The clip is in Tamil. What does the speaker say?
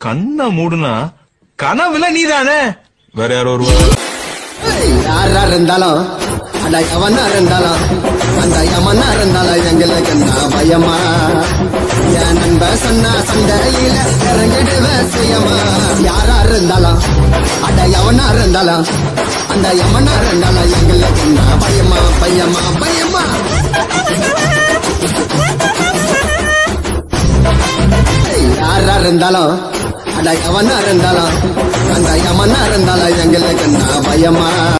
கண்ணை மூடுனா கனவுல நீதானே வேற யாரோ வருவா யாரா இருந்தாலும் அட எவனா இருந்தாலும் அந்த எவனா இருந்தாலும் எங்களுக்கு என்ன பயமா என் நண்ப சொன்னா சண்டையில இறங்கிடுவேன் சுயமா யாரா இருந்தாலும் அட எவனா இருந்தாலும் அந்த எவனா இருந்தாலும் எங்களுக்கு என்ன பயமா பயமா பயமா யாரா இருந்தாலும் அட எவனா இருந்தாலும் அந்த எவனா இருந்தாலும் எங்களுக்கு என்ன பயமா